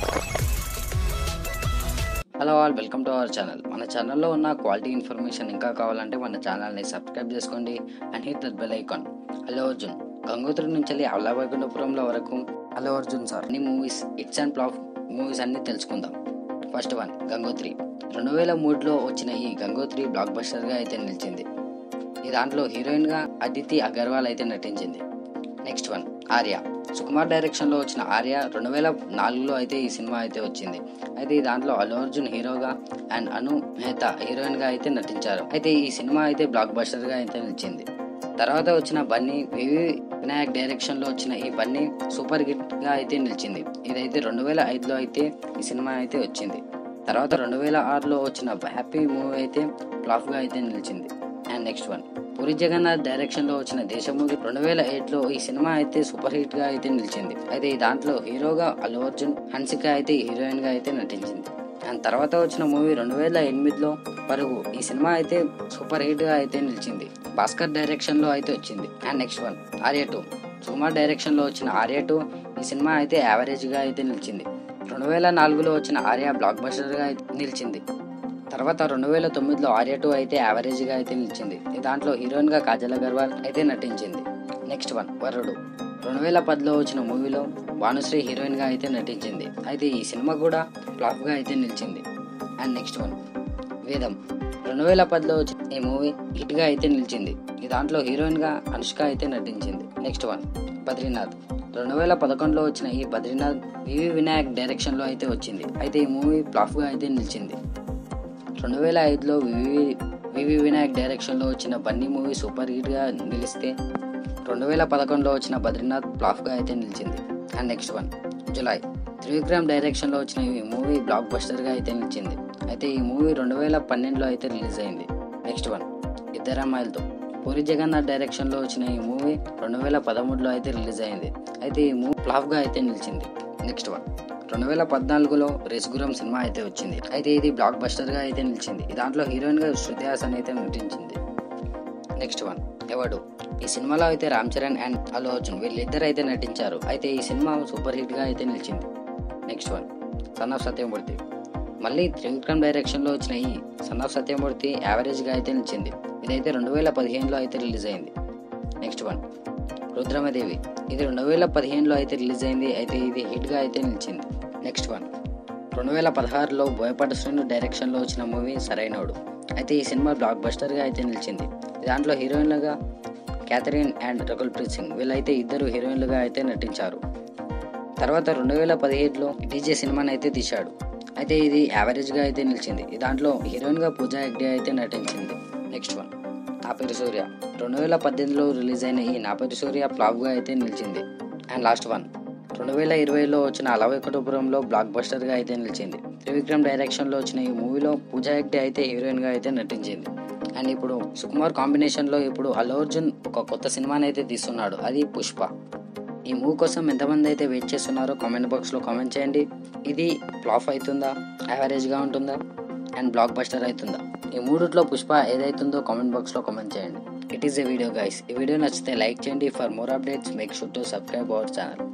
hello all welcome to our channel మన ఛానల్లో ఉన్న క్వాలిటీ ఇన్ఫర్మేషన్ ఇంకా కావాలంటే మన ఛానల్ని సబ్స్క్రైబ్ చేసుకోండి and hit that bell icon hello Arjun Gangotri నుంచి వెళ్ళి అవలావైకుంఠపురంలో వరకు హలో అర్జున్ సార్ అన్ని movies hits and flop movies అన్ని తెలుసుకుందాం ఫస్ట్ వన్ గంగోత్రి రెండు వేల మూడులో వచ్చిన ఈ గంగోత్రి బ్లాక్ బస్టర్గా అయితే నిలిచింది ఈ దాంట్లో హీరోయిన్గా అదితి అగర్వాల్ అయితే నటించింది నెక్స్ట్ వన్ ఆర్య సుకుమార్ డైరెక్షన్లో వచ్చిన ఆర్య రెండు వేల నాలుగులో అయితే ఈ సినిమా అయితే వచ్చింది అయితే ఈ దాంట్లో అల్లు అర్జున్ హీరోగా అండ్ అను మెహతా హీరోయిన్గా అయితే నటించారు అయితే ఈ సినిమా అయితే బ్లాక్ బస్టర్గా అయితే నిలిచింది తర్వాత వచ్చిన బన్నీ వివి వినాయక్ డైరెక్షన్లో వచ్చిన ఈ బన్నీ సూపర్ హిట్గా అయితే నిలిచింది ఇదైతే రెండు వేల ఐదులో అయితే ఈ సినిమా అయితే వచ్చింది తర్వాత రెండు వేల ఆరులో వచ్చిన హ్యాపీ మూవీ అయితే ఫ్లాప్గా అయితే నిలిచింది and next one Puri Jagannadh direction లో వచ్చిన దేశముఖి రెండు వేల ఎయిట్ లో ఈ సినిమా అయితే సూపర్ హిట్ గా అయితే నిలిచింది అయితే ఈ దాంట్లో హీరోగా అల్లు అర్జున్ హన్సిక అయితే హీరోయిన్ గా అయితే నటించింది అండ్ తర్వాత వచ్చిన మూవీ రెండు వేల ఎనిమిదిలో పరుగు ఈ సినిమా అయితే సూపర్ హిట్ గా అయితే నిలిచింది భాస్కర్ డైరెక్షన్ లో అయితే వచ్చింది and next one Arya two Sukumar direction లో వచ్చిన ఆర్య టూ ఈ సినిమా అయితే యావరేజ్ గా అయితే నిలిచింది రెండు వేల నాలుగులో వచ్చిన ఆర్య బ్లాక్ బస్టర్ గా అయితే నిలిచింది తర్వాత రెండు వేల తొమ్మిదిలో ఆర్య టూ అయితే యావరేజ్గా అయితే నిలిచింది ఈ దాంట్లో హీరోయిన్గా కాజల్ అగర్వాల్ అయితే నటించింది నెక్స్ట్ వన్ వరుడు రెండు వేల పదిలో వచ్చిన మూవీలో భానుశ్రీ హీరోయిన్గా అయితే నటించింది అయితే ఈ సినిమా కూడా ఫ్లాప్గా అయితే నిలిచింది అండ్ నెక్స్ట్ వన్ వేదం రెండు వేల పదిలో వచ్చిన ఈ మూవీ హిట్గా అయితే నిలిచింది ఈ దాంట్లో హీరోయిన్గా అనుష్క అయితే నటించింది నెక్స్ట్ వన్ బద్రీనాథ్ రెండు వేల పదకొండులో వచ్చిన ఈ బద్రీనాథ్ వివి వినాయక్ డైరెక్షన్లో అయితే వచ్చింది అయితే ఈ మూవీ ఫ్లాప్గా అయితే నిలిచింది రెండు వేల ఐదులో వివి వివి వినాయక్ డైరెక్షన్లో వచ్చిన బన్నీ మూవీ సూపర్ హిట్గా నిలిస్తే రెండు వేల పదకొండులో వచ్చిన బద్రీనాథ్ ఫ్లాప్గా అయితే నిలిచింది and next one Julai Trivikram డైరెక్షన్లో వచ్చిన ఈ మూవీ బ్లాక్ బస్టర్గా అయితే నిలిచింది అయితే ఈ మూవీ రెండు వేల పన్నెండులో అయితే రిలీజ్ అయింది నెక్స్ట్ వన్ ఇద్దరు అమ్మాయిలతో పూరి జగన్నాథ్ డైరెక్షన్లో వచ్చిన ఈ మూవీ రెండు వేల పదమూడులో అయితే రిలీజ్ అయింది అయితే ఈ మూవీ ఫ్లాప్గా అయితే నిలిచింది నెక్స్ట్ వన్ రెండు వేల పద్నాలుగులో రేసుగురం సినిమా అయితే వచ్చింది అయితే ఇది బ్లాక్ బస్టర్గా అయితే నిలిచింది ఈ దాంట్లో హీరోయిన్గా శృతి హాసన్ అయితే నటించింది నెక్స్ట్ వన్ ఎవడు ఈ సినిమాలో అయితే రామ్ చరణ్ అండ్ అల్లు అర్జున్ వీళ్ళిద్దరు అయితే నటించారు అయితే ఈ సినిమా సూపర్ హిట్గా అయితే నిలిచింది next one son of Satyamurthy మళ్ళీ త్రివిక్రమ్ డైరెక్షన్లో వచ్చిన ఈ సన్ ఆఫ్ సత్యమూర్తి యావరేజ్గా అయితే నిలిచింది ఇదైతే రెండు వేల పదిహేనులో అయితే రిలీజ్ అయింది నెక్స్ట్ వన్ రుద్రమదేవి ఇది రెండు వేల పదిహేనులో అయితే రిలీజ్ అయింది అయితే ఇది హిట్గా అయితే నిలిచింది నెక్స్ట్ వన్ రెండు వేల పదహారులో బోయపాటి శ్రీను డైరెక్షన్లో వచ్చిన మూవీ సరైనోడు అయితే ఈ సినిమా బ్లాక్ బస్టర్గా అయితే నిలిచింది దాంట్లో హీరోయిన్లుగా క్యాథరిన్ అండ్ రకుల్ ప్రీత్ సింగ్ వీళ్ళైతే ఇద్దరు హీరోయిన్లుగా అయితే నటించారు తర్వాత రెండు వేల పదిహేడులో డీజే సినిమాని అయితే తీశాడు అయితే ఇది యావరేజ్గా అయితే నిలిచింది ఈ దాంట్లో హీరోయిన్గా పూజా హెగ్డే అయితే నటించింది నెక్స్ట్ వన్ నా పేరు సూర్య రెండు వేల పద్దెనిమిదిలో రిలీజ్ అయిన ఈ నా పేరు సూర్య ఫ్లాప్గా అయితే నిలిచింది అండ్ లాస్ట్ వన్ రెండు వేల ఇరవైలో వచ్చిన అలవైకుటపురంలో బ్లాక్ బస్టర్గా అయితే నిలిచింది త్రివిక్రమ్ డైరెక్షన్లో వచ్చిన ఈ మూవీలో పూజా హెగ్డే అయితే హీరోయిన్గా అయితే నటించింది అండ్ ఇప్పుడు సుకుమార్ కాంబినేషన్లో ఇప్పుడు అల్లు అర్జున్ ఒక కొత్త సినిమాని అయితే తీస్తున్నాడు అది పుష్ప ఈ మూవీ కోసం ఎంతమంది అయితే వెయిట్ చేస్తున్నారో కామెంట్ బాక్స్లో కామెంట్ చేయండి ఇది ఫ్లాప్ అవుతుందా యావరేజ్గా ఉంటుందా అండ్ బ్లాక్ బస్టర్ అవుతుందా ఈ మూడిట్లో పుష్ప ఏదైతుందో కామెంట్ బాక్స్లో కామెంట్ చేయండి it is a video guys ఈ వీడియో నచ్చితే లైక్ చేయండి for more updates make sure to subscribe our channel